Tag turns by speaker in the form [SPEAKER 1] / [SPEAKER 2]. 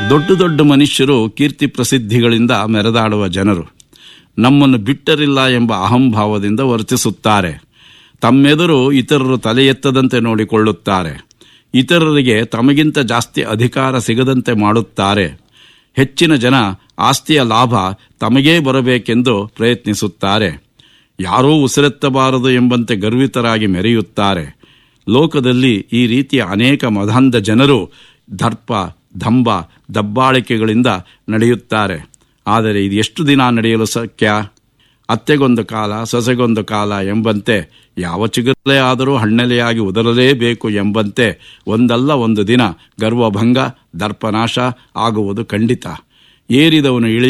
[SPEAKER 1] ದೊಡ್ಡ ದೊಡ್ಡ ಮನುಷ್ಯರು ಕೀರ್ತಿ ಪ್ರಸಿದ್ಧಿಗಳಿಂದ ಮೆರೆದಾಡುವ ಜನರು ನಮ್ಮನ್ನು ಬಿಟ್ಟರಿಲ್ಲ ಎಂಬ ಅಹಂಭಾವದಿಂದ ವರ್ತಿಸುತ್ತಾರೆ ತಮ್ಮೆದುರು ಇತರರು ತಲೆ ಎತ್ತದಂತೆ ನೋಡಿಕೊಳ್ಳುತ್ತಾರೆ ಇತರರಿಗೆ ತಮಗಿಂತ ಜಾಸ್ತಿ ಅಧಿಕಾರ ಸಿಗದಂತೆ ಮಾಡುತ್ತಾರೆ ಹೆಚ್ಚಿನ ಜನ ಆಸ್ತಿಯ ಲಾಭ ತಮಗೇ ಬರಬೇಕೆಂದು ಪ್ರಯತ್ನಿಸುತ್ತಾರೆ ಯಾರೂ ಉಸಿರೆತ್ತಬಾರದು ಎಂಬಂತೆ ಗರ್ವಿತರಾಗಿ ಮೆರೆಯುತ್ತಾರೆ ಲೋಕದಲ್ಲಿ ಈ ರೀತಿಯ ಅನೇಕ ಮದಾಂಧ ಜನರು ದರ್ಪ ದಂಬ ದಬ್ಬಾಳಿಕೆಗಳಿಂದ ನಡೆಯುತ್ತಾರೆ ಆದರೆ ಇದು ಎಷ್ಟು ದಿನ ನಡೆಯಲು ಶಕ್ಯ ಅತ್ತೆಗೊಂದು ಕಾಲ ಸೊಸೆಗೊಂದು ಕಾಲ ಎಂಬಂತೆ ಯಾವ ಚಿಗುರಲೆ ಆದರೂ ಹಣ್ಣೆಲೆಯಾಗಿ ಉದರಲೇಬೇಕು ಎಂಬಂತೆ ಒಂದಲ್ಲ ಒಂದು ದಿನ ಗರ್ವಭಂಗ ದರ್ಪನಾಶ ಆಗುವುದು ಖಂಡಿತ ಏರಿದವನು ಇಳಿ